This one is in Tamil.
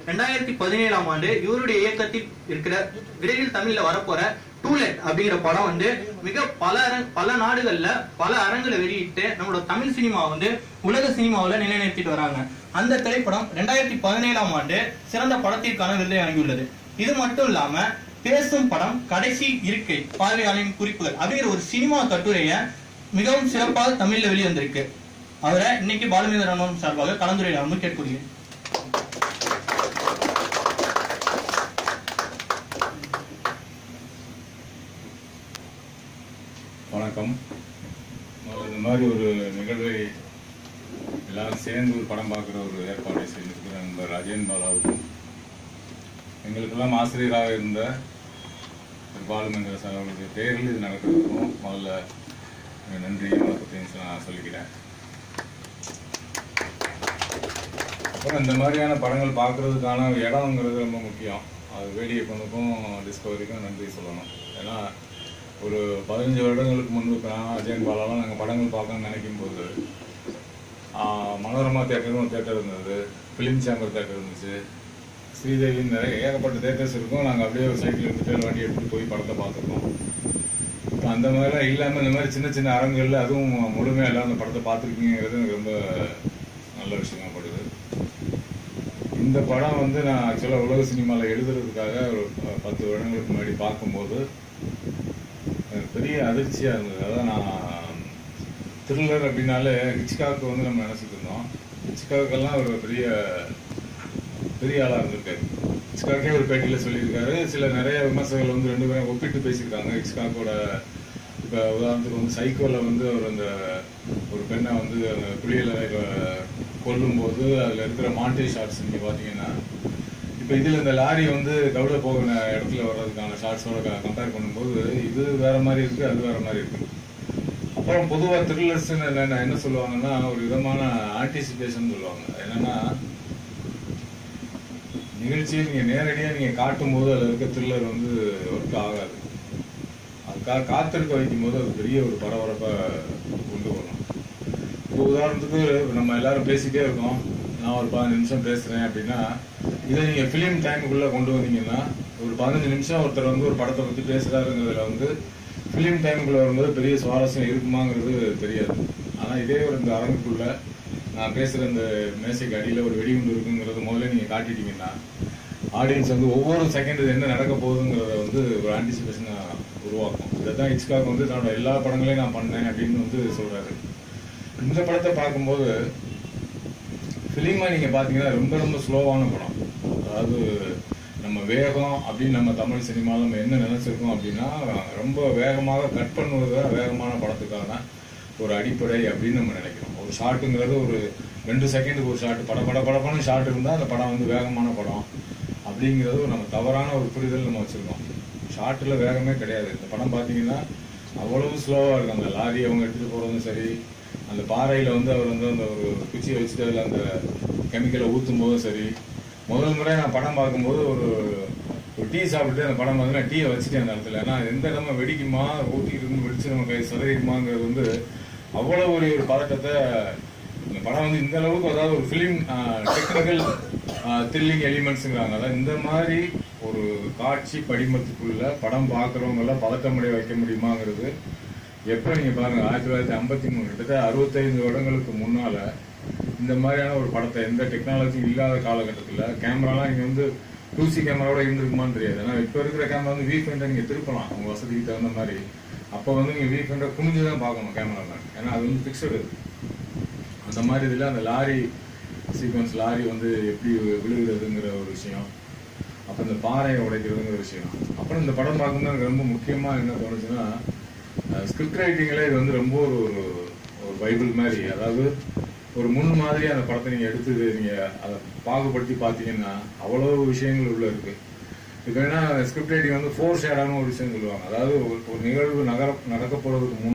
ரெண்டாயிரத்தி பதினேழாம் ஆண்டு இவருடைய இயக்கத்தில் இருக்கிற விரைவில் தமிழ்ல வரப்போற டூலெட் அப்படிங்கிற படம் வந்து மிக பல அரங்- பல நாடுகள்ல பல அரங்குல வெளியிட்டு நம்மளோட தமிழ் சினிமா வந்து உலக சினிமாவுல நிலைநிறுத்திட்டு வராங்க அந்த திரைப்படம் ரெண்டாயிரத்தி பதினேழாம் ஆண்டு சிறந்த படத்திற்கான விருதை வழங்கியுள்ளது இது மட்டும் இல்லாம பேசும் படம் கடைசி இருக்கை பார்வையாளரின் குறிப்புகள் அப்படிங்கிற ஒரு சினிமா கட்டுரைய மிகவும் சிறப்பாக தமிழ்ல வெளிவந்திருக்கு அவரை இன்னைக்கு பாலமேந்திரன் சார்பாக கலந்துரையாடணும் கேட்கிறேன் வணக்கம் இந்த மாதிரி ஒரு நிகழ்வை எல்லாரும் சேர்ந்து ஒரு படம் பார்க்குற ஒரு ஏற்பாடை செய்திருக்கிற நண்பர் அஜயன் பாலாவுக்கும் எங்களுக்கெல்லாம் ஆசிரியராக இருந்த திரு பாலுமேந்திர சார் அவர்களுடைய பேரில் இது நடக்கிறதுக்கும் முதல்ல எங்க நன்றியும் வணக்கத்தையும் சொ- நான் சொல்லிக்கிறேன் அப்புறம் இந்த மாதிரியான படங்கள் பார்க்கறதுக்கான இடம்ங்கிறது ரொம்ப முக்கியம் அது வேடிய பொண்ணுக்கும் டிஸ்கவரிக்கும் நன்றி சொல்லணும் ஏன்னா ஒரு பதினஞ்சு வருடங்களுக்கு முன்பு இப்போ நான் அஜயன் பாலாலாம் நாங்கள் படங்கள் பார்க்கணும்னு நினைக்கும் போது ஆஹ், மனோரமா தேட்டர்னு ஒரு தேட்டர் இருந்தது ஃபிலிம் சேம்பர் தேட்டர் இருந்துச்சு ஸ்ரீதேவின்னு நிறைய ஏகப்பட்ட தேட்டர்ஸ் இருக்கும் நாங்கள் அப்படியே ஒரு சைக்கிள் எடுத்துகிட்டு வண்டி எடுத்துகிட்டு போய் படத்தை பார்த்துருக்கோம் இப்போ அந்த மாதிரிலாம் இல்லாமல் இந்த மாதிரி சின்ன சின்ன அரங்குகளில் அதுவும் முழுமையாக எல்லாம் அந்த படத்தை பார்த்துருக்கீங்கிறது எனக்கு ரொம்ப நல்ல விஷயமா படுது இந்த படம் வந்து நான் ஆக்சுவலாக உலக சினிமாவில் எழுதுறதுக்காக ஒரு ப- பத்து வருடங்களுக்கு முன்னாடி பார்க்கும்போது எனக்கு பெரிய அதிர்ச்சியாக இருந்தது அதான் நான் த்ரில்லர் அப்படின்னாலே ஹிச்காக்கு வந்து நம்ம நினச்சிட்டு இருந்தோம் ஹிச்காக்கெல்லாம் ஒரு பெரிய பெரிய ஆளாக இருந்திருக்காரு ஹிச்காக்கே ஒரு பேட்டியில் சொல்லியிருக்காரு சில நிறைய விமர்சகர்கள் வந்து ரெண்டு பேரும் ஒப்பிட்டு பேசியிருக்காங்க ஹிச்காக்கோட இப்போ உதாரணத்துக்கு வந்து சைக்கோவில் வந்து அவர் அந்த ஒரு பெண்ணை வந்து அந்த குளியல கொல்லும்போது அதில் இருக்கிற மாண்டே ஷார்ட்ஸ் நீங்கள் பார்த்தீங்கன்னா இப்போ இதில் இந்த லாரி வந்து கவுட போகிற இடத்துல வர்றதுக்கான ஷார்ட்ஸோட கம்பேர் பண்ணும்போது இது வேற மாதிரி இருக்கு அது வேற மாதிரி இருக்கு அப்புறம் பொதுவாக த்ரில்லர்ஸ் என்ன என்ன சொல்லுவாங்கன்னா ஒரு விதமான ஆன்டிசிபேஷன் சொல்லுவாங்க என்னன்னா நிகழ்ச்சியை நீங்க நேரடியாக நீங்க காட்டும் போது அதில் இருக்க த்ரில்லர் வந்து ஒர்க் ஆகாது அதுக்காக காத்திருக்க வைக்கும் போது அது பெரிய ஒரு பரபரப்பை கொண்டு வரும் இப்போ உதாரணத்துக்கு நம்ம எல்லாரும் பேசிட்டே இருக்கோம் நான் ஒரு பதினஞ்சு நிமிஷம் பேசுறேன் அப்படின்னா இதை நீங்க ஃபிலிம் டைமுக்குள்ள கொண்டு வந்தீங்கன்னா ஒரு பதினஞ்சு நிமிஷம் ஒருத்தர் வந்து ஒரு படத்தை பத்தி பேசுறாருங்கிறதுல வந்து ஃபிலிம் டைமுக்குள்ள வரும்போது பெரிய சுவாரஸ்யம் இருக்குமாங்கிறது தெரியாது ஆனா இதே ஒரு இந்த அரங்குக்குள்ள நான் பேசுற இந்த மேசைக்கு அடியில ஒரு வெடிகுண்டு இருக்குங்கிறது முதல்ல நீங்க காட்டிட்டீங்கன்னா ஆடியன்ஸ் வந்து ஒவ்வொரு செகண்ட் என்ன நடக்க போகுதுங்கிறத வந்து ஒரு ஆன்டிசிபேஷனை உருவாக்கும் இதை தான் இச்காக் வந்து தன்னோட எல்லா படங்களையும் நான் பண்ணேன் அப்படின்னு வந்து சொல்றாரு இந்த படத்தை பார்க்கும்போது ஃபிலிமா நீங்க பாத்தீங்கன்னா ரொம்ப ரொம்ப ஸ்லோவான படம் அதாவது நம்ம வேகம் அப்படின்னு நம்ம தமிழ் சினிமாவில் நம்ம என்ன நினைச்சிருக்கோம் அப்படின்னா ரொம்ப வேகமாக கட் பண்ணுவத வேகமான படத்துக்கான ஒரு அடிப்படை அப்படின்னு நம்ம நினைக்கிறோம் ஒரு ஷாட்டுங்கிறது ஒரு ரெண்டு செகண்டுக்கு ஒரு ஷாட் பட பட படப்படன்னு ஷாட் இருந்தால் அந்த படம் வந்து வேகமான படம் அப்படிங்கிறது ஒரு நம்ம தவறான ஒரு புரிதல் நம்ம வச்சிருக்கோம் ஷாட்டில் வேகமே கிடையாது இந்த படம் பார்த்தீங்கன்னா அவ்வளவு ஸ்லோவாக இருக்கும் அந்த லாரி அவங்க எடுத்துகிட்டு போகிறதும் சரி அந்த பாறையில் வந்து அவர் வந்து அந்த ஒரு குச்சியை வச்சுட்டு அதில் அந்த கெமிக்கலை ஊற்றும் போதும் சரி முதல் முறை நான் படம் பார்க்கும்போது ஒரு ஒரு டீ சாப்பிட்டு அந்த படம் வந்து நான் டீயை வச்சுட்டேன் அந்த இடத்துல ஏன்னா எந்த இடமா வெடிக்குமா ஊட்டிட்டு இருந்து வெடிச்சு நம்ம கை சதவிடுமாங்கிறது வந்து அவ்வளோ ஒரு ஒரு பதட்டத்தை இந்த படம் வந்து இந்த அளவுக்கு அதாவது ஒரு ஃபிலிம் டெக்னிக்கல் த்ரில்லிங் எலிமெண்ட்ஸுங்கிறாங்க அதாவது இந்த மாதிரி ஒரு காட்சி படிமத்துக்குள்ள படம் பார்க்குறவங்க எல்லாம் பதட்டமடைய வைக்க முடியுமாங்கிறது எப்போ நீங்க பாருங்க ஆயிரத்தி தொள்ளாயிரத்தி ஐம்பத்தி மூணு கிட்டத்தட்ட அறுபத்தைந்து வருடங்களுக்கு முன்னால இந்த மாதிரியான ஒரு படத்தை எந்த டெக்னாலஜி இல்லாத காலகட்டத்தில் கேமராலாம் நீங்க வந்து டூசி கேமராவோட இருந்திருக்குமான்னு தெரியாது ஏன்னா இப்போ இருக்கிற கேமரா வந்து வீ ஃப்ரெண்டை நீங்க திருப்பலாம் உங்க வசதிக்கு தகுந்த மாதிரி அப்போ வந்து நீங்க வீ ஃப்ரெண்டை குனிஞ்சு தான் பார்க்கணும் கேமராமேன் ஏன்னா அது வந்து ஃபிக்ஸடு அந்த மாதிரி இதில் அந்த லாரி சீக்வன்ஸ் லாரி வந்து எப்படி விழுகிறதுங்கிற ஒரு விஷயம் அப்போ இந்த பாறையை உடைக்கிறதுங்கிற விஷயம் அப்புறம் இந்த படம் பார்க்கும்போது எனக்கு ரொம்ப முக்கியமாக என்ன தோணுச்சுன்னா ஸ்கிரிப்ட் ரைட்டிங்கில் இது வந்து ரொம்ப ஒரு ஒரு- ஒரு பைபிள் மாதிரி அதாவது ஒரு முன் மாதிரி அந்த படத்தை நீங்கள் எடுத்து நீங்கள் அதை பாகுபடுத்தி பார்த்தீங்கன்னா அவ்வளோ விஷயங்கள் உள்ள இருக்கு இப்போ என்ன ஸ்கிரிப்ட் ரைட்டிங் வந்து ஃபோர் ஷேடான ஒரு விஷயம் சொல்லுவாங்க அதாவது ஒரு ஒரு நிகழ்வு நகர நடக்க போகிறதுக்கு முன்